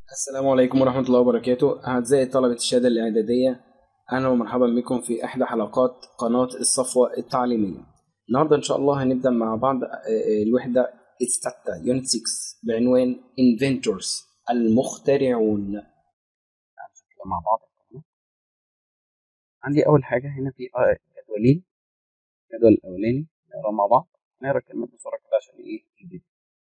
السلام عليكم ورحمة الله وبركاته أعزائي طلبة الشهادة الإعدادية أهلا ومرحبا بكم في إحدى حلقات قناة الصفوة التعليمية النهاردة إن شاء الله هنبدأ مع بعض آه، الوحدة الستة يونت 6 بعنوان Inventors المخترعون كده مع بعض عندي أول حاجة هنا في آه، جدولين الجدول الأولاني نقرا مع بعض نقرا الكلمات بسرعة كده عشان إيه الفيديو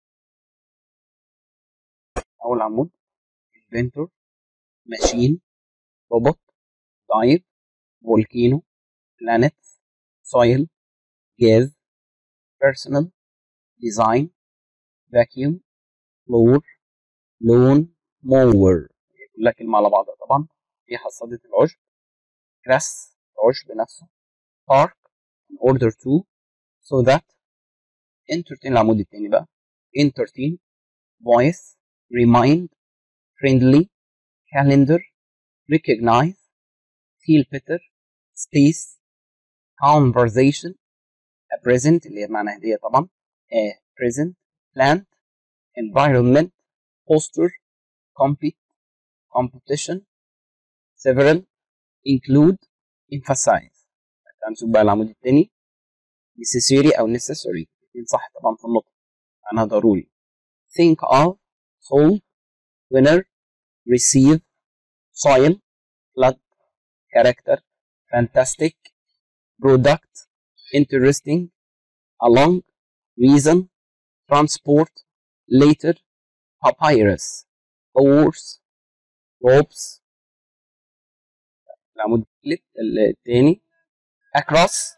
أول عمود inventor machine robot dive volcano planet soil gas personal design vacuum floor lawn mower كلها كلمة على بعضها طبعا في حصادة العشب grass العشب نفسه park in order to so that entertain العمود التاني بقى entertain voice remind friendly calendar recognize feel better space conversation a present اللي هي معنى هدية طبعا a present plant environment poster compete competition several include emphasize هنشوف بقى العمود التاني necessary أو necessary الاتنين صح طبعا في النطق معناها ضروري think of solve winner receive soil flood character fantastic product interesting along reason transport later papyrus horse ropes العمود الثالث الثاني across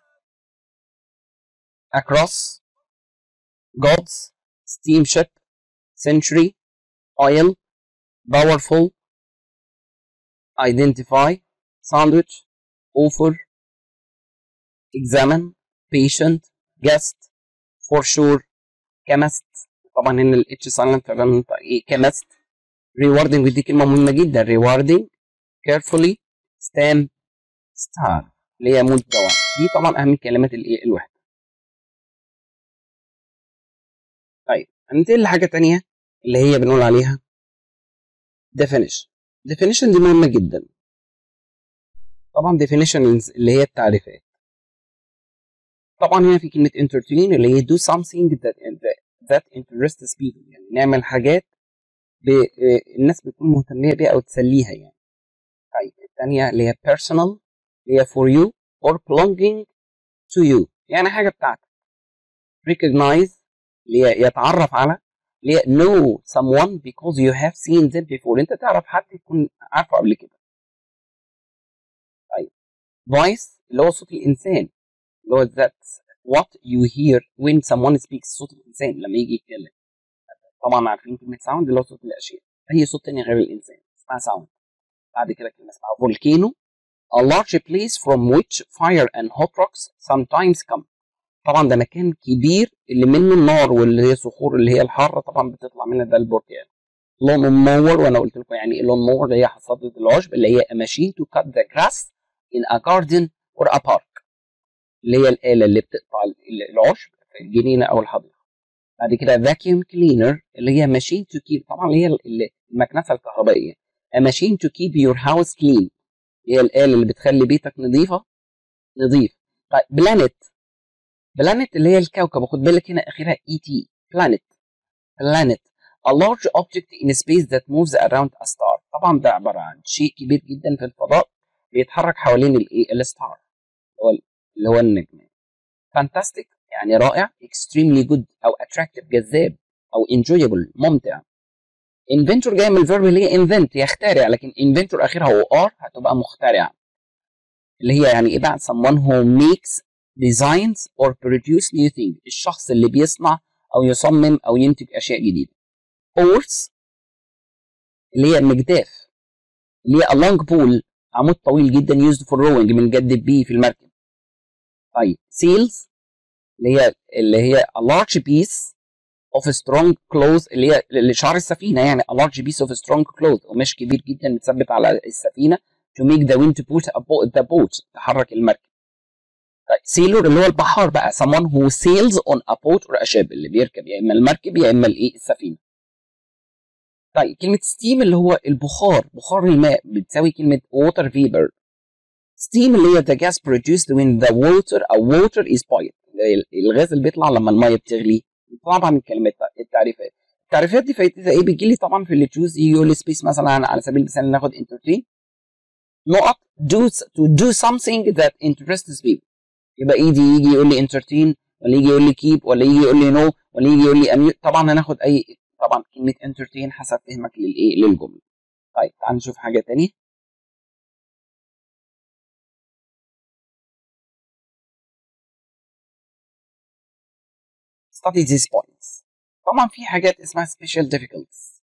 across gods steamship century oil powerful identify sandwich offer examine patient guest for sure chemist طبعا هنا الاتش سايلنت فبننطق ايه chemist rewarding ودي كلمه مهمه جدا rewarding carefully stamp star اللي هي مود دوام دي طبعا اهم كلمات الايه الوحده طيب هننتقل لحاجه تانية اللي هي بنقول عليها definition definition دي مهمه جدا طبعا definition اللي هي التعريفات طبعا هنا في كلمه entertain اللي هي do something that that interests people يعني نعمل حاجات ب... الناس بتكون مهتميه بيها او تسليها يعني طيب الثانيه اللي هي personal اللي هي for you or belonging to you يعني حاجه بتاعتك recognize اللي هي يتعرف على اللي هي know someone because you have seen them before انت تعرف حد يكون عارفه قبل كده طيب voice اللي هو صوت الانسان اللي هو that what you hear when someone speaks صوت الانسان لما يجي يتكلم طبعا عارفين كلمه sound اللي هو صوت الاشياء اي صوت تاني غير الانسان اسمها sound بعد كده كلمه اسمها volcano a large place from which fire and hot rocks sometimes come طبعا ده مكان كبير اللي منه النار واللي هي صخور اللي هي الحاره طبعا بتطلع منها ده البركان لون مور وانا قلت لكم يعني ايه لون مور اللي هي حصاده العشب اللي هي a machine to cut the grass in a garden or a park اللي هي الآلة اللي بتقطع العشب في الجنينة أو الحديقة. بعد كده vacuum cleaner اللي هي machine to keep طبعا اللي هي المكنسة الكهربائية. a machine to keep your house clean هي الآلة اللي بتخلي بيتك نظيفة نظيف. طيب بلانت بلانت اللي هي الكوكب خد بالك هنا اخرها اي تي بلانت بلانت a large object in space that moves around a star طبعا ده عباره عن شيء كبير جدا في الفضاء بيتحرك حوالين الايه الستار اللي هو اللي هو النجم fantastic يعني رائع extremely good او attractive جذاب او enjoyable ممتع inventor جاي من الفيرب اللي هي invent يخترع لكن inventor اخرها هو ار هتبقى مخترع اللي هي يعني ايه بقى someone who makes designs or produce new things الشخص اللي بيصنع او يصمم او ينتج اشياء جديده horse اللي هي المجداف اللي هي a long pole عمود طويل جدا used for rowing بنجدف بيه في المركب طيب sails اللي هي اللي هي a large piece of strong cloth اللي هي اللي شعر السفينه يعني a large piece of strong cloth قماش كبير جدا متثبت على السفينه to make the wind to put a boat, the boat تحرك المركب سيلور اللي هو البحار بقى someone who sails on a boat or a ship اللي بيركب يا اما المركب يا اما الايه السفينه طيب كلمة ستيم اللي هو البخار بخار الماء بتساوي كلمة water vapor steam اللي هي the gas produced when the water أو water is boiled الغاز اللي بيطلع لما المية بتغلي طبعا الكلمات التعريفات التعريفات دي فايدتها ايه بيجي لي طبعا في اللي تشوز يجي يقول لي سبيس مثلا على سبيل المثال ناخد entertain نقط do to do something that interests people يبقى ايدي يجي يقول لي entertain ولا يجي يقول لي keep ولا يجي يقول لي no ولا يجي يقول لي amuse طبعا هناخد اي طبعا كلمه entertain حسب فهمك للايه للجمله طيب تعال نشوف حاجه تانية study these points طبعا في حاجات اسمها special difficulties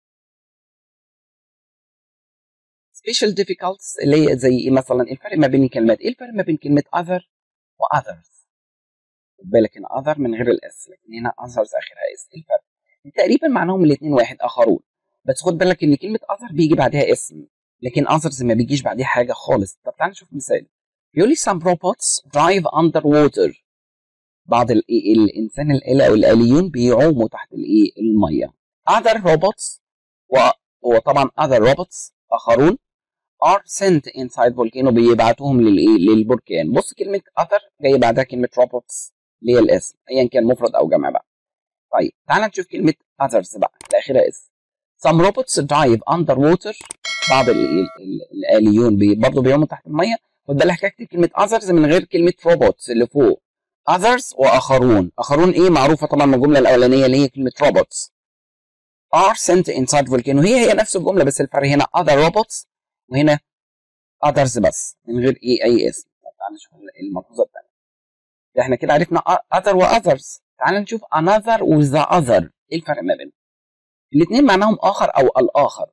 special difficulties اللي هي زي ايه مثلا الفرق ما بين الكلمات ايه الفرق ما بين كلمه other و others خد بالك هنا other من غير الاس لكن هنا others اخرها اس ايه الفرق تقريبا معناهم الاثنين واحد اخرون بس خد بالك ان كلمه other بيجي بعدها اسم لكن others ما بيجيش بعدها حاجه خالص طب تعال نشوف مثال بيقول لي some robots drive under water بعض الانسان الآلة او الآليون بيعوموا تحت الايه الميه other robots وهو طبعا other robots اخرون are sent inside volcano بيبعتوهم للايه للبركان بص كلمه other جايه بعدها كلمه robots اللي هي الاسم ايا كان مفرد او جمع بقى طيب تعال نشوف كلمه others بقى اللي اخرها اس some robots dive under water بعض الآليون بي برضه بيعوموا تحت الميه خد بالك هكتب كلمه others من غير كلمه robots اللي فوق others واخرون اخرون ايه معروفه طبعا من الجمله الاولانيه اللي هي كلمه robots are sent inside volcano هي هي نفس الجمله بس الفرق هنا other robots وهنا others بس من غير ايه اي اسم تعال نشوف الملحوظه الثانيه احنا كده عرفنا other واذرز تعال نشوف another وذا other ايه الفرق ما بينهم الاثنين معناهم اخر او الاخر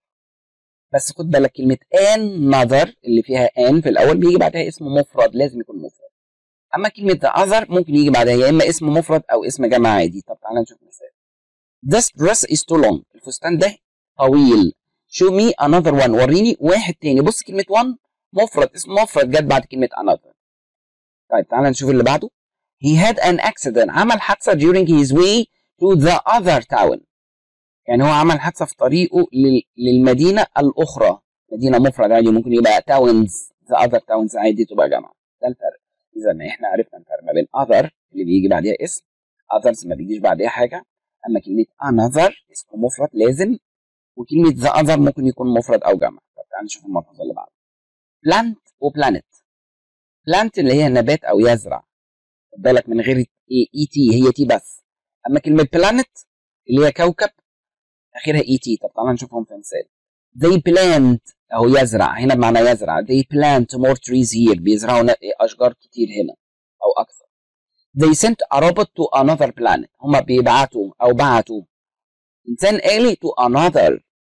بس خد بالك كلمه another اللي فيها an في الاول بيجي بعدها اسم مفرد لازم يكون مفرد اما كلمه the other ممكن يجي بعدها يا اما اسم مفرد او اسم جمع عادي طب تعال نشوف مثال this dress is too long الفستان ده طويل show me another one وريني واحد تاني بص كلمه one مفرد اسم مفرد جت بعد كلمه another طيب تعال نشوف اللي بعده he had an accident عمل حادثه during his way to the other town يعني هو عمل حادثه في طريقه للمدينه الاخرى مدينه مفرد عادي ممكن يبقى towns the other towns عادي تبقى جمع ده الفرق اذا احنا عرفنا الفرق ما بين other اللي بيجي بعدها اسم others ما بيجيش بعدها حاجه اما كلمه another اسم مفرد لازم وكلمه the other ممكن يكون مفرد او جمع طب تعال نشوف الملحوظه اللي بعدها plant وبلانت plant اللي هي نبات او يزرع خد بالك من غير اي اي تي هي تي بس اما كلمه بلانت اللي هي كوكب اخرها اي تي طب تعالى نشوفهم في مثال they plant اهو يزرع هنا بمعنى يزرع they plant more trees here بيزرعوا اشجار كتير هنا او اكثر they sent a robot to another planet هما بيبعتوا او بعتوا انسان آلي to another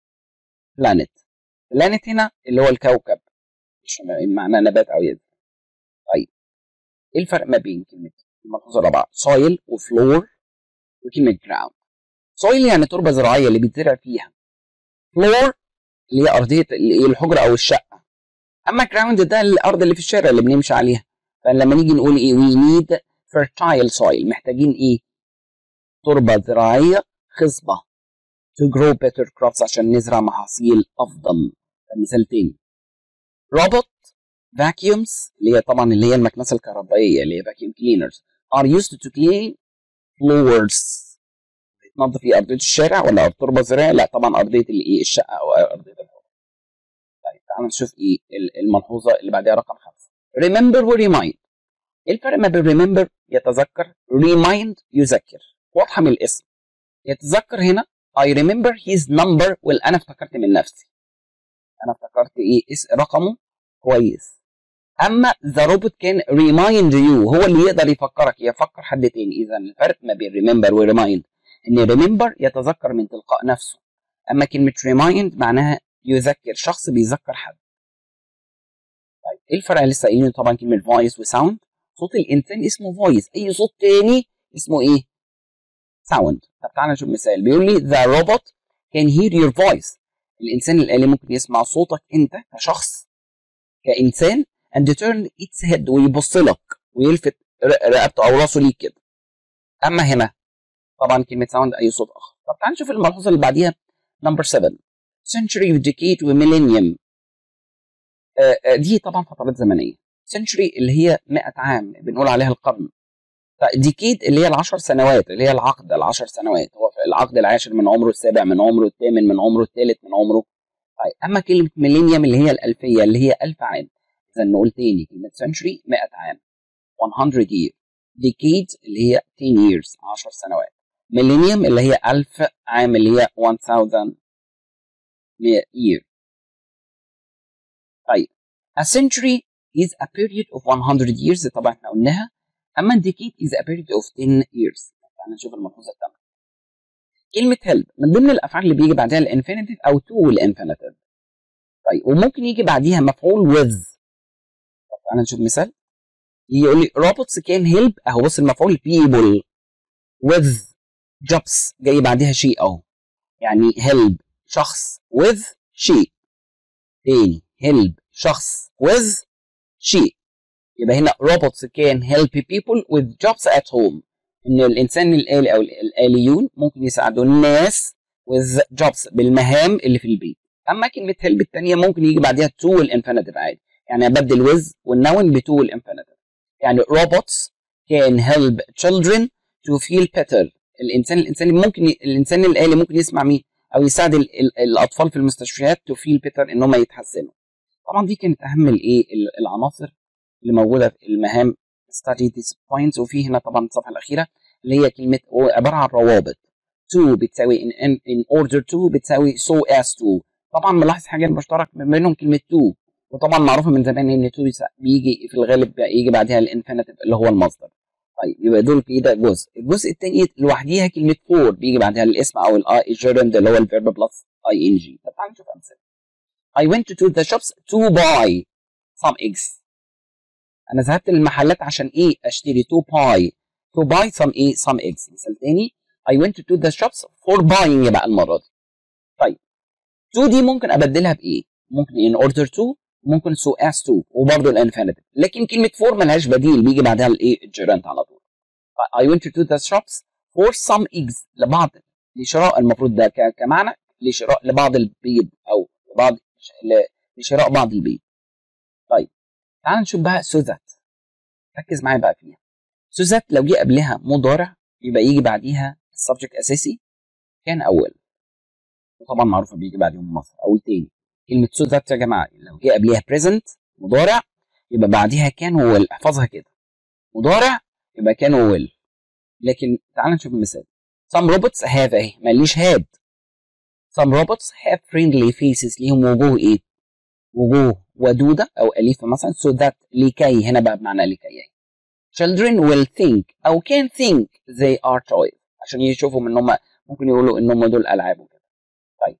planet planet هنا اللي هو الكوكب مش معناه نبات او يزرع طيب ايه الفرق ما بين كلمه الملحوظه الرابعه soil وفلور وكلمه ground soil يعني تربه زراعيه اللي بيتزرع فيها floor اللي هي ارضيه الحجره او الشقه اما ground ده الارض اللي في الشارع اللي بنمشي عليها فلما نيجي نقول ايه we need fertile soil محتاجين ايه تربه زراعيه خصبه to grow better crops عشان نزرع محاصيل افضل مثال تاني robot vacuums اللي هي طبعا اللي هي المكنسه الكهربائيه اللي هي vacuum cleaners are used to clean floors بتنظف ايه ارضيه الشارع ولا تربه زراعيه لا طبعا ارضيه الايه الشقه او ارضيه الحوض طيب تعال نشوف ايه الملحوظه اللي بعدها رقم خمسه remember و remind ايه الفرق ما بين remember يتذكر remind يذكر واضحه من الاسم يتذكر هنا I remember his number واللي انا افتكرت من نفسي انا افتكرت ايه رقمه كويس اما ذا روبوت كان ريمايند يو هو اللي يقدر يفكرك يفكر حد تاني اذا الفرق ما بين ريمبر وريمايند ان ريمبر يتذكر من تلقاء نفسه اما كلمه ريمايند معناها يذكر شخص بيذكر حد طيب ايه الفرق لسه قايلين طبعا كلمه فويس وساوند صوت الانسان اسمه فويس اي صوت تاني اسمه ايه ساوند طب تعالى نشوف مثال بيقول لي ذا روبوت كان هير يور فويس الانسان الالي ممكن يسمع صوتك انت كشخص كانسان and turn its head ويبص لك ويلفت رقبته او راسه ليك كده اما هنا طبعا كلمه ساوند اي صوت اخر طب تعال نشوف الملحوظه اللي بعديها نمبر 7 century وديكيد وميلينيوم دي طبعا فترات زمنيه century اللي هي 100 عام بنقول عليها القرن ديكيد اللي هي العشر سنوات اللي هي العقد العشر سنوات هو في العقد العاشر من عمره السابع من عمره الثامن من عمره الثالث من عمره طيب اما كلمه ميلينيوم اللي هي الالفيه اللي هي 1000 عام اذا نقول تاني كلمه century 100 عام 100 year decade اللي هي 10 years 10 سنوات ميلينيوم اللي هي 1000 عام اللي هي 1000 year طيب a century is a period of 100 years طبعا احنا قلناها اما decade is a period of 10 years تعالى نشوف الملحوظه الثانيه كلمه help من ضمن الافعال اللي بيجي بعدها الانفينيتيف او to الانفينيتيف طيب وممكن يجي بعديها مفعول with طب تعالى نشوف مثال يقول لي robots can help اهو بص المفعول people with jobs جاي بعدها شيء اهو يعني help شخص with شيء تاني help شخص with شيء يبقى هنا robots can help people with jobs at home ان الانسان الالي او الاليون ممكن يساعدوا الناس with jobs بالمهام اللي في البيت اما كلمه help الثانيه ممكن يجي بعدها to الانفينيتيف عادي يعني ابدل with والنون ب to الانفينيتيف يعني robots can help children to feel better الانسان الانسان ممكن الانسان الالي ممكن يسمع مين او يساعد ال ال الاطفال في المستشفيات to feel better ان هم يتحسنوا طبعا دي كانت اهم الايه العناصر اللي موجوده في المهام study these points وفي هنا طبعا الصفحه الاخيره اللي هي كلمه عباره عن روابط to بتساوي in, in, in order to بتساوي so as to طبعا ملاحظ حاجه مشترك ما بينهم كلمه to وطبعا معروفه من زمان ان to بيجي في الغالب يجي بعدها الانفينيتيف اللي هو المصدر طيب يبقى دول كده جزء الجزء الثاني لوحديها كلمه for بيجي بعدها الاسم او الاي gerund اللي هو الفيرب بلس اي ان جي طب تعالى نشوف امثله I went to the shops to buy some eggs انا ذهبت للمحلات عشان ايه اشتري to buy to buy some ايه some eggs مثال تاني I went to the shops for buying بقى المره دي طيب to دي ممكن ابدلها بايه ممكن in order to ممكن so as to وبرضه الانفينيتيف لكن كلمه for ملهاش بديل بيجي بعدها الايه الجيرانت على طول I went to the shops for some eggs لبعض لشراء المفروض ده كمعنى لشراء لبعض البيض او لبعض لشراء بعض البيض طيب تعال نشوف بقى سوزات ركز معايا بقى فيها سوزات لو جه قبلها مضارع يبقى يجي بعديها السبجكت اساسي كان اول وطبعا معروفه بيجي بعديهم مصر اول تاني كلمه سوزات يا جماعه لو جه قبلها بريزنت مضارع يبقى بعديها كان ويل احفظها كده مضارع يبقى كان ويل لكن تعال نشوف المثال some robots have اهي ماليش had some robots have friendly faces ليهم وجوه ايه وجوه ودودة أو أليفة مثلا so that لكي هنا بقى بمعنى لكي يعني. children will think أو can think they are toys عشان يشوفوا إن هم ممكن يقولوا إن هم دول ألعاب وكده طيب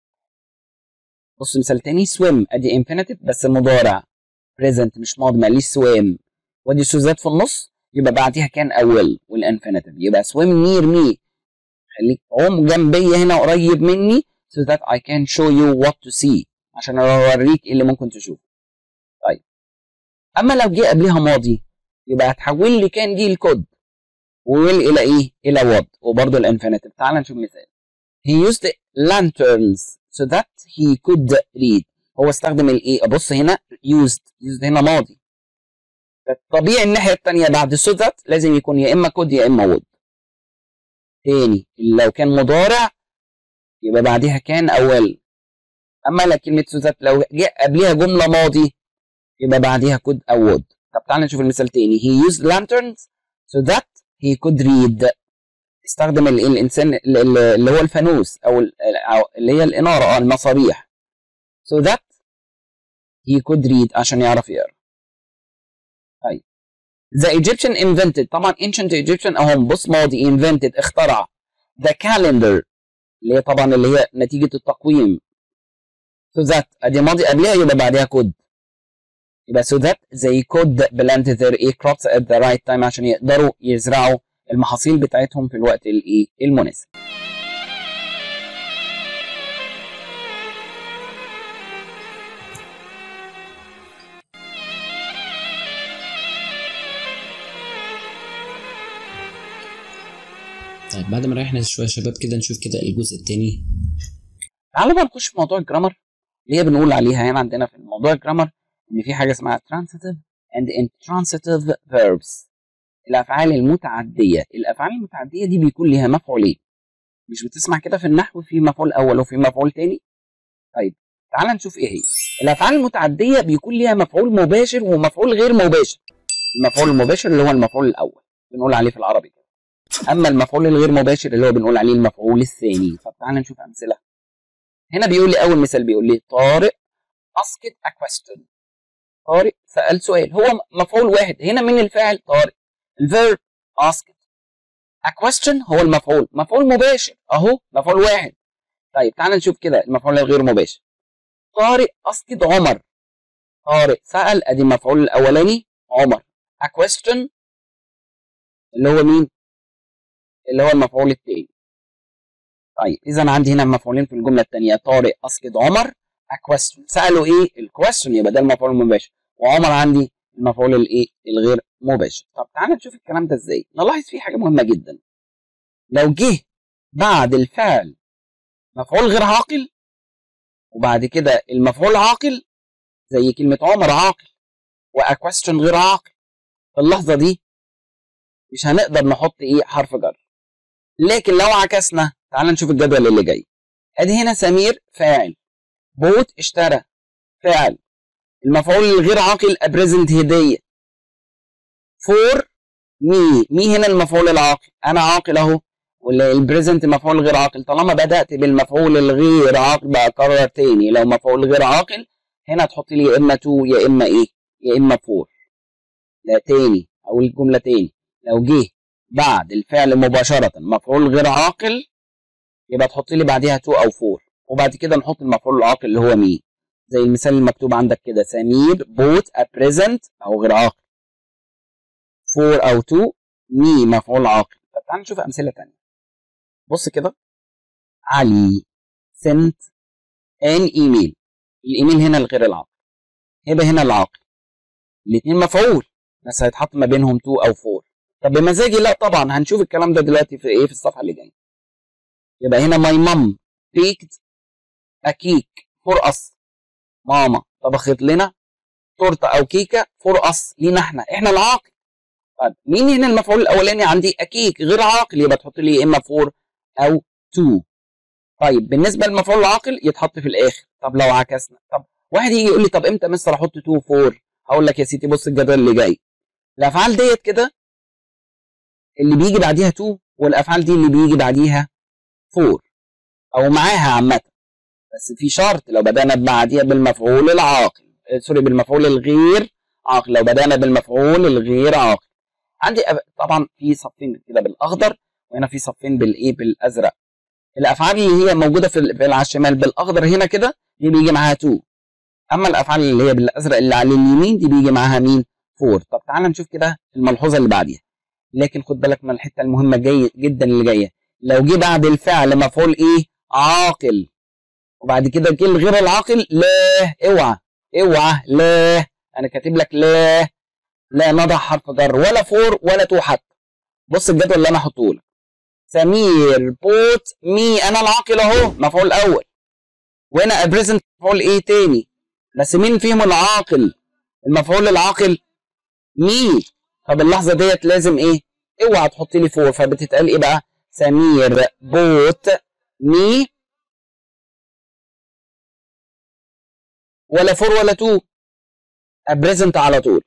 بص مثال تاني swim أدي infinitive بس مضارع present مش ماضي ماليش swim وأدي سوزات في النص يبقى بعديها كان أول والانفينيتيف يبقى swim near me خليك قوم جنبي هنا قريب مني so that I can show you what to see عشان اوريك ايه اللي ممكن تشوفه طيب اما لو جه قبلها ماضي يبقى هتحول لي كان دي الكود ويل الى ايه الى وات وبرضه الانفينيتيف تعال نشوف مثال he used lanterns so that he could read هو استخدم الايه ابص هنا used used هنا ماضي طبيعي الناحيه الثانيه بعد so that لازم يكون يا اما كود يا اما would تاني لو كان مضارع يبقى بعدها كان اول اما لو كلمه سوزات لو جاء قبلها جمله ماضي يبقى بعديها could او would طب تعالى نشوف المثال تاني he used lanterns so that he could read استخدم الانسان اللي هو الفانوس او اللي هي الاناره اه المصابيح so that he could read عشان يعرف يقرا طيب the Egyptian invented طبعا ancient Egyptian اهو بص ماضي invented اخترع the calendar اللي هي طبعا اللي هي نتيجه التقويم so that ادي ماضي قبلها يبقى بعدها كود يبقى so that they could plant their crops at the right time عشان يقدروا يزرعوا المحاصيل بتاعتهم في الوقت الايه المناسب طيب بعد ما ريحنا شويه شباب كده نشوف كده الجزء الثاني تعالوا بقى نخش في موضوع الجرامر اللي هي بنقول عليها هنا عندنا في موضوع الجرامر ان في حاجه اسمها transitive and intransitive verbs الافعال المتعديه الافعال المتعديه دي بيكون ليها مفعولين مش بتسمع كده في النحو في مفعول اول وفي مفعول تاني طيب تعال نشوف ايه هي الافعال المتعديه بيكون ليها مفعول مباشر ومفعول غير مباشر المفعول المباشر اللي هو المفعول الاول بنقول عليه في العربي كده اما المفعول الغير مباشر اللي هو بنقول عليه المفعول الثاني طب تعال نشوف امثله هنا بيقول لي اول مثال بيقول لي طارق asked a question طارق سأل سؤال هو مفعول واحد هنا من الفاعل طارق الفيرب asked a question هو المفعول مفعول مباشر اهو مفعول واحد طيب تعال نشوف كده المفعول الغير مباشر طارق asked عمر طارق سأل ادي المفعول الاولاني عمر a question اللي هو مين اللي هو المفعول الثاني طيب اذا عندي هنا مفعولين في الجمله الثانيه طارق اسكت عمر a question سالوا ايه الكويستشن يبقى ده المفعول المباشر وعمر عندي المفعول الايه الغير مباشر طب تعالى نشوف الكلام ده ازاي نلاحظ فيه حاجه مهمه جدا لو جه بعد الفعل مفعول غير عاقل وبعد كده المفعول عاقل زي كلمه عمر عاقل و question غير عاقل في اللحظه دي مش هنقدر نحط ايه حرف جر لكن لو عكسنا تعال نشوف الجدول اللي جاي ادي هنا سمير فاعل بوت اشترى فاعل المفعول الغير عاقل ابريزنت هديه فور مي مي هنا المفعول العاقل انا عاقل اهو والبريزنت مفعول غير عاقل طالما بدات بالمفعول الغير عاقل بكرر تاني لو مفعول غير عاقل هنا تحط لي يا اما تو يا اما ايه يا اما فور لا تاني او الجمله تاني لو جه بعد الفعل مباشرة مفعول غير عاقل يبقى تحط لي بعديها تو أو فور وبعد كده نحط المفعول العاقل اللي هو مي زي المثال المكتوب عندك كده سمير بوت ا بريزنت أو غير عاقل فور أو تو مي مفعول عاقل طب تعال نشوف أمثلة تانية بص كده علي سنت ان ايميل الايميل هنا الغير العاقل يبقى هنا العاقل الاثنين مفعول بس هيتحط ما بينهم تو أو فور طب بمزاجي لا طبعا هنشوف الكلام ده دلوقتي في ايه في الصفحه اللي جايه يبقى هنا ماي مام بيكت اكيك فور اس ماما طبخت لنا تورته او كيكه فور اس لينا احنا احنا العاقل طب مين هنا المفعول الاولاني عندي اكيك غير عاقل يبقى تحط لي يا اما فور او تو طيب بالنسبه للمفعول العاقل يتحط في الاخر طب لو عكسنا طب واحد يجي يقول لي طب امتى مستر احط تو فور هقول لك يا سيدي بص الجدول اللي جاي الافعال ديت كده اللي بيجي بعديها تو والافعال دي اللي بيجي بعديها فور او معاها عامه بس في شرط لو بدانا بعديها بالمفعول العاقل سوري بالمفعول الغير عاقل لو بدانا بالمفعول الغير عاقل عندي طبعا في صفين كده بالاخضر وهنا في صفين بالايه بالازرق الافعال اللي هي موجوده في على الشمال بالاخضر هنا كده دي بيجي معاها تو اما الافعال اللي هي بالازرق اللي على اليمين دي بيجي معاها مين فور طب تعال نشوف كده الملحوظه اللي بعديها لكن خد بالك من الحته المهمه جاي جدا اللي جايه لو جه بعد الفعل مفعول ايه عاقل وبعد كده جه الغير العاقل لا اوعى اوعى لا انا كاتب لك لا لا نضع حرف جر ولا فور ولا تو حتى بص الجدول اللي انا هحطه لك سمير بوت مي انا العاقل اهو مفعول اول وهنا ابريزنت مفعول ايه تاني بس مين فيهم العاقل المفعول العاقل مي طب اللحظه ديت لازم ايه اوعى تحط لي فور فبتتقال ايه بقى سمير بوت مي ولا فور ولا تو ابريزنت على طول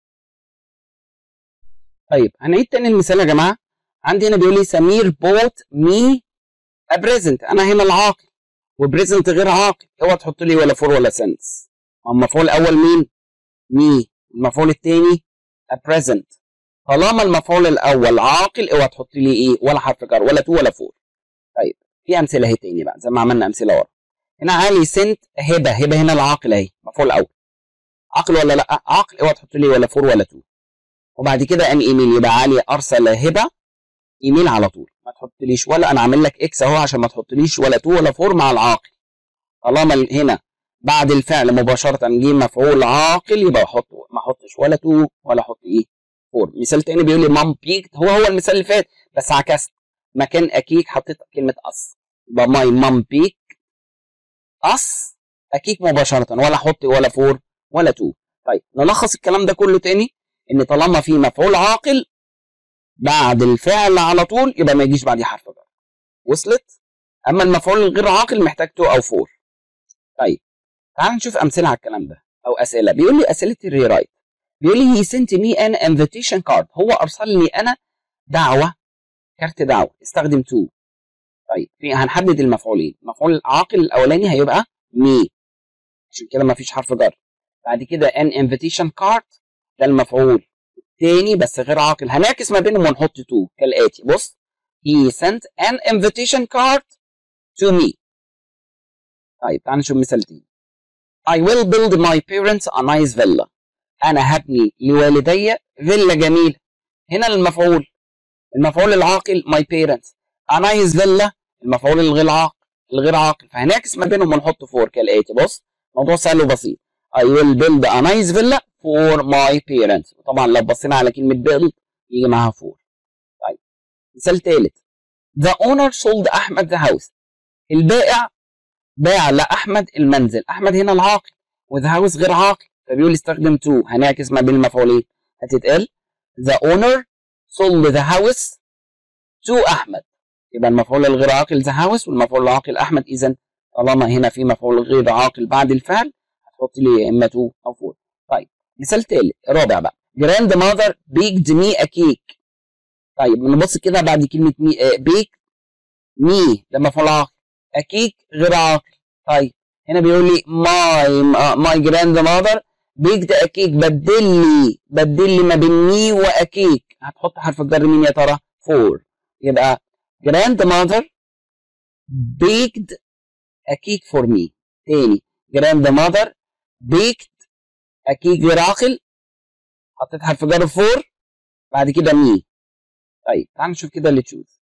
طيب هنعيد تاني المثال يا جماعه عندي هنا بيقول لي سمير بوت مي ابريزنت انا هنا العاقل وبريزنت غير عاقل اوعى تحط لي ولا فور ولا سنس المفعول الاول مين مي المفعول الثاني present طالما المفعول الاول عاقل اوعى تحط لي ايه ولا حرف جر ولا تو ولا فور طيب في امثله اهي تاني بقى زي ما عملنا امثله ورا هنا علي سنت هبه هبه هنا العاقل اهي مفعول اول عاقل ولا لا عاقل اوعى تحط لي ولا فور ولا تو وبعد كده ان ايميل يبقى علي ارسل هبه ايميل على طول ما تحطليش ولا انا عامل لك اكس اهو عشان ما تحطليش ولا تو ولا فور مع العاقل طالما هنا بعد الفعل مباشرة جه مفعول عاقل يبقى احط ما احطش ولا تو ولا احط ايه فور مثال تاني بيقول لي مام بيكت هو هو المثال اللي فات بس عكست مكان اكيك حطيت كلمة اس يبقى ماي مام بيك اس اكيك مباشره ولا احط ولا فور ولا تو طيب نلخص الكلام ده كله تاني ان طالما في مفعول عاقل بعد الفعل على طول يبقى ما يجيش بعديه حرف جر وصلت اما المفعول الغير عاقل محتاج تو او فور طيب تعال نشوف امثله على الكلام ده او اسئله بيقول لي اسئله الريرايت بيقول لي he sent me an invitation card هو ارسل لي انا دعوه كارت دعوه استخدم تو طيب في هنحدد المفعولين المفعول العاقل الاولاني هيبقى me عشان كده ما فيش حرف جر بعد كده an invitation card ده المفعول الثاني بس غير عاقل هنعكس ما بينهم ونحط تو كالاتي بص he sent an invitation card to me طيب تعال نشوف مثال تاني I will build my parents a nice villa أنا هبني لوالدي فيلا جميلة هنا المفعول المفعول العاقل my parents a nice villa المفعول الغير عاقل الغير عاقل فهنعكس ما بينهم ونحط فور كالآتي بص موضوع سهل وبسيط I will build a nice villa for my parents وطبعا لو بصينا على كلمة build يجي معاها فور طيب مثال ثالث The owner sold أحمد the house البائع باع لأحمد المنزل أحمد هنا العاقل وذا هاوس غير عاقل فبيقول استخدم تو هنعكس ما بين المفعولين هتتقال the owner sold the house to أحمد يبقى المفعول الغير عاقل the house والمفعول العاقل أحمد إذا طالما هنا في مفعول غير عاقل بعد الفعل هتحط لي يا إما تو أو فور طيب مثال تالت رابع بقى grandmother baked me a cake طيب نبص كده بعد كلمة مي بيك مي ده مفعول عاقل أكيك غير عاقل طيب هنا بيقول لي ماي ماي جراند ماذر بيكد اكيك بدل لي بدل لي ما بين مي واكيك هتحط حرف الجر مين يا ترى؟ فور يبقى جراند ماذر بيكد اكيك فور مي تاني جراند ماذر بيكد اكيك غير عاقل حطيت حرف جر فور بعد كده مي طيب تعال نشوف كده اللي تشوز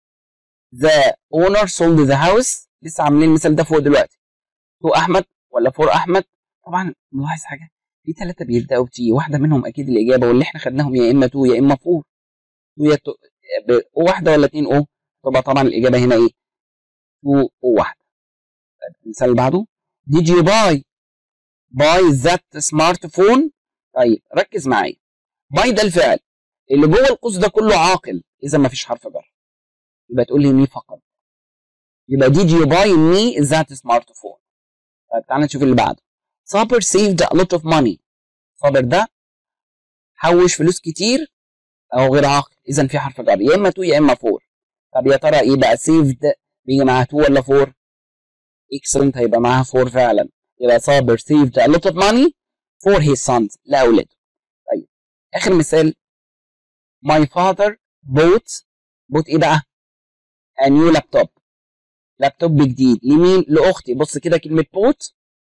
the owner sold the house لسه عاملين المثال ده فوق دلوقتي تو احمد ولا فور احمد طبعا ملاحظ حاجه في ثلاثه بيبداوا بتي واحده منهم اكيد الاجابه واللي احنا خدناهم يا اما تو يا اما فور تو يا تو او واحده ولا اتنين او تبقى طبعا الاجابه هنا ايه تو او واحده طيب المثال اللي بعده did you buy buy that smartphone طيب ركز معايا باي ده الفعل اللي جوه القوس ده كله عاقل اذا ما فيش حرف جر يبقى تقول لي مي فقط يبقى did you buy me that smartphone طيب تعالى نشوف اللي بعده صابر saved a lot of money صابر ده حوش فلوس كتير او غير عاقل اذا في حرف جر يا اما تو يا اما فور طب يا ترى ايه بقى saved بيجي معاها تو ولا فور excellent هيبقى معاها فور فعلا يبقى صابر saved a lot of money for his sons لاولاده طيب اخر مثال my father bought bought ايه بقى a new laptop لابتوب جديد لمين لاختي بص كده كلمه بوت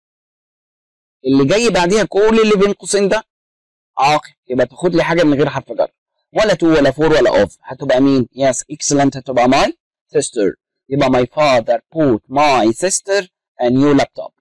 اللي جاي بعديها كل اللي بين قوسين ده عاقل يبقى تاخد لي حاجه من غير حرف جر ولا تو ولا فور ولا اوف هتبقى مين يس اكسلنت هتبقى ماي sister يبقى my father bought my sister a new laptop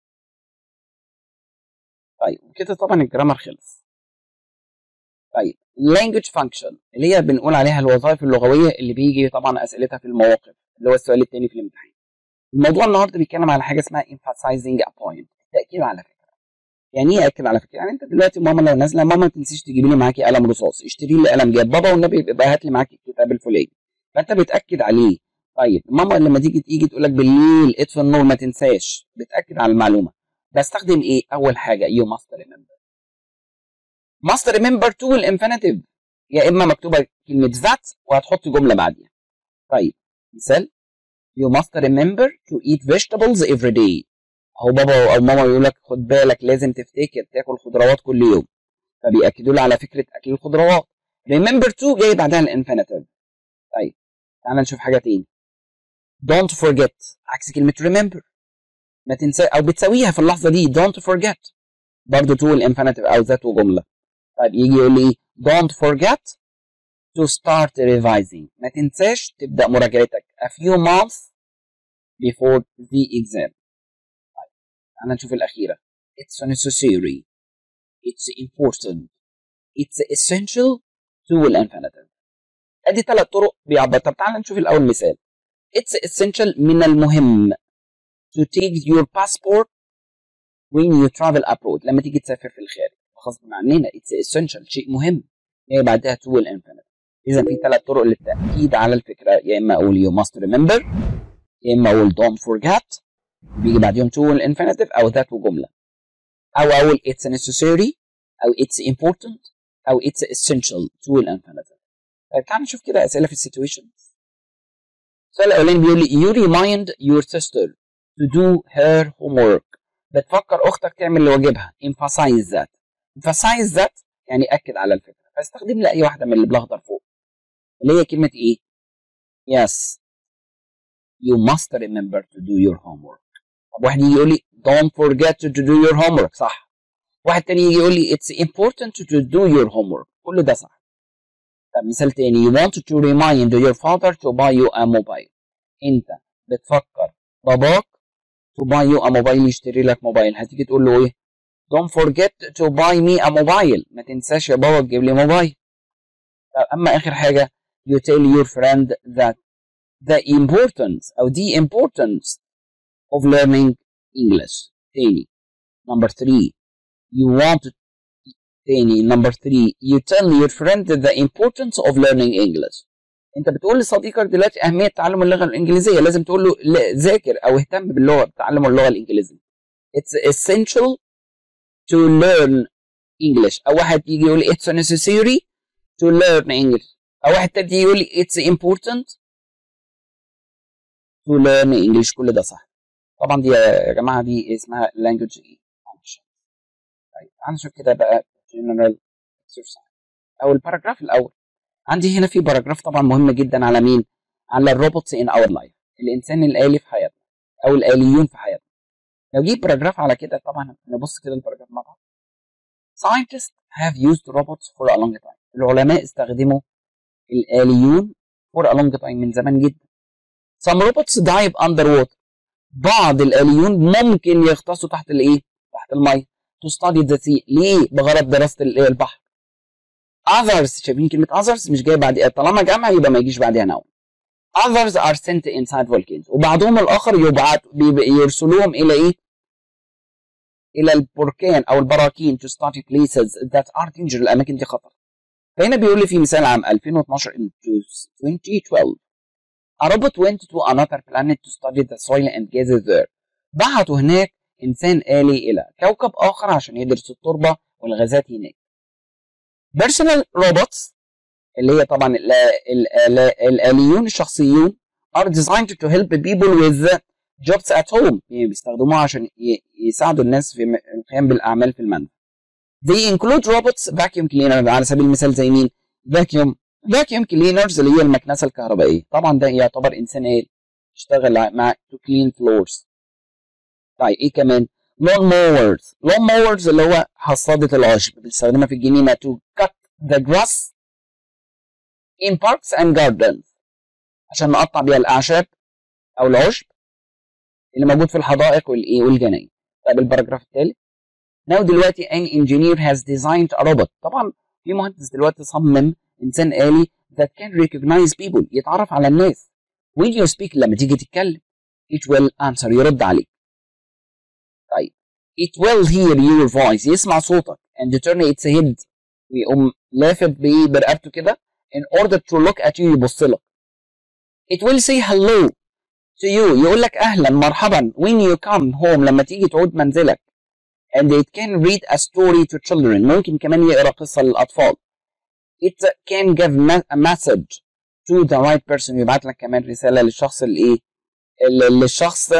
طيب كده طبعا الجرامر خلص طيب language function اللي هي بنقول عليها الوظائف اللغويه اللي بيجي طبعا اسئلتها في المواقف اللي هو السؤال الثاني في الامتحان الموضوع النهارده بيتكلم على حاجه اسمها emphasizing a point التاكيد على فكره يعني ايه اكد على فكره يعني انت دلوقتي ماما لو نازله ماما ما تنسيش تجيبي لي معاكي قلم رصاص اشتري لي قلم جاف بابا والنبي يبقى هات لي معاكي الكتاب الفلاني فانت بتاكد عليه طيب ماما لما تيجي تيجي تقول لك بالليل اطفي النور ما تنساش بتاكد على المعلومه بستخدم ايه اول حاجه you must remember must remember to الانفينيتيف يا اما مكتوبه كلمه that وهتحط جمله بعديها طيب مثال you must remember to eat vegetables every day هو بابا او ماما يقول لك خد بالك لازم تفتكر تاكل خضروات كل يوم فبيأكدوا لي على فكره اكل الخضروات remember to جاي بعدها الانفينيتيف طيب تعال نشوف حاجه تاني don't forget عكس كلمه remember ما تنسى او بتساويها في اللحظه دي don't forget برضه to الانفينيتيف او ذات وجمله طيب يجي يقول لي don't forget to start revising ما تنساش تبدأ مراجعتك a few months before the exam طيب تعالى نشوف الأخيرة it's necessary it's important it's essential to الانفينيتيف ادي ثلاث طرق بيعبر طب تعالى نشوف الأول مثال it's essential من المهم to take your passport when you travel abroad لما تيجي تسافر في الخارج غصب عننا it's essential شيء مهم هي بعدها to الانفينيتيف اذا في ثلاث طرق للتاكيد على الفكره يا اما اقول you must remember يا اما اقول don't forget بيجي بعديهم to الانفينيتيف او that وجمله او اقول it's necessary او it's important او it's essential to الانفينيتيف طيب تعال نشوف كده اسئله في السيتويشن السؤال الاولاني بيقول لي you remind your sister to do her homework بتفكر اختك تعمل اللي واجبها emphasize that emphasize that يعني اكد على الفكره فاستخدم لي اي واحده من اللي بالاخضر فوق اللي هي كلمه ايه yes you must remember to do your homework طب واحد يجي يقول لي don't forget to do your homework صح واحد تاني يجي يقول لي it's important to do your homework كل ده صح طب مثال تاني you want to remind your father to buy you a mobile انت بتفكر باباك to buy you a mobile يشتري لك موبايل هتيجي تقول له ايه don't forget to buy me a mobile ما تنساش يا بابا تجيب لي موبايل طب اما اخر حاجه you tell your friend that the importance او the importance of learning English تاني number three you want تاني number three you tell your friend the importance of learning English انت بتقول لصديقك دلوقتي اهميه تعلم اللغه الانجليزيه لازم تقول له ذاكر او اهتم باللغه بتعلم اللغه الانجليزيه it's essential to learn English او واحد يجي يقول it's necessary to learn English او واحد تاني يقول لي it's important to learn English كل ده صح طبعا دي يا جماعه دي اسمها language function طيب تعالى نشوف كده بقى general exercise او الباراجراف الاول عندي هنا في باراجراف طبعا مهم جدا على مين على الروبوتس ان اور لايف الانسان الالي في حياتنا او الاليون في حياتنا لو جيت باراجراف على كده طبعا نبص كده الباراجراف مع بعض scientists have used robots for a long time العلماء استخدموا الآليون for a long time من زمان جدا some robots dive underwater بعض الآليون ممكن يغطسوا تحت الايه تحت الميه to study the sea ليه بغرض دراسة البحر others شايفين كلمة others مش جاي بعد طالما جمع يبقى ما يجيش بعدها noun others are sent inside volcanoes وبعضهم الآخر يبعت يرسلوهم إلى إيه؟ إلى البركان أو البراكين to study places that are dangerous الأماكن دي خطر فهنا بيقول لي في مثال عام 2012 into 2012 a robot went to another planet to study the soil and gases there بعتوا هناك إنسان آلي إلى كوكب آخر عشان يدرس التربة والغازات هناك personal robots اللي هي طبعا ال ال ال الآليون الشخصيون are designed to help people with jobs at home يعني بيستخدموها عشان يساعدوا الناس في القيام بالأعمال في المنزل they include robots vacuum cleaner على سبيل المثال زي مين vacuum vacuum cleaners اللي هي المكنسة الكهربائية طبعا ده يعتبر إنسان إيه يشتغل مع to clean floors طيب إيه كمان lawn mowers lawn mowers اللي هو حصادة العشب بنستخدمها في الجنينة to cut the grass in parks and gardens عشان نقطع بيها الأعشاب أو العشب اللي موجود في الحدائق والإيه والجناين طيب الباراجراف الثالث now دلوقتي an engineer has designed a robot طبعا في مهندس دلوقتي صمم إنسان آلي that can recognize people يتعرف على الناس when you speak لما تيجي تتكلم it will answer يرد عليك طيب it will hear your voice يسمع صوتك and turn its head ويقوم لافت بايه برقبته كده in order to look at you يبص لك it will say hello to you يقول لك اهلا مرحبا when you come home لما تيجي تعود منزلك and it can read a story to children ممكن كمان يقرا قصه للاطفال it can give a message to the right person يبعت لك كمان رساله للشخص الايه للشخص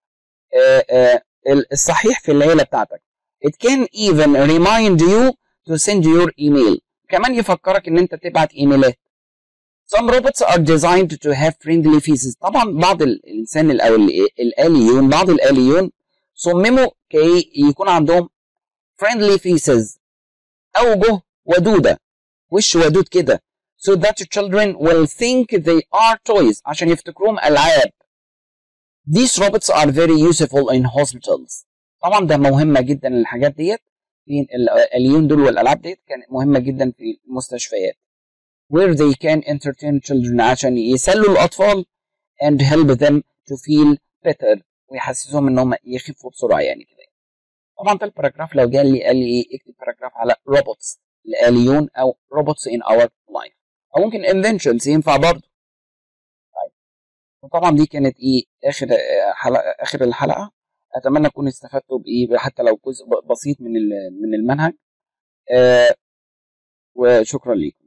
الصحيح في العيله بتاعتك it can even remind you to send your email كمان يفكرك ان انت تبعت ايميلات some robots are designed to have friendly faces طبعا بعض الانسان او الاليون بعض الاليون صمموا كي يكون عندهم friendly faces اوجه ودوده وش ودود كده so that children will think they are toys عشان يفتكروهم العاب these robots are very useful in hospitals طبعا ده مهمه جدا الحاجات ديت في الاليون دول والالعاب ديت كانت مهمه جدا في المستشفيات where they can entertain children عشان يسلوا الاطفال and help them to feel better ويحسسهم ان هم يخفوا بسرعه يعني كده طبعا ده الباراجراف لو جه لي قال لي ايه اكتب باراجراف على روبوتس الاليون او روبوتس ان اور لايف او ممكن انفنشنز ينفع برضه طيب وطبعا دي كانت ايه اخر حلقه اخر الحلقه اتمنى تكونوا استفدتوا بايه حتى لو جزء بسيط من من المنهج آه وشكرا لكم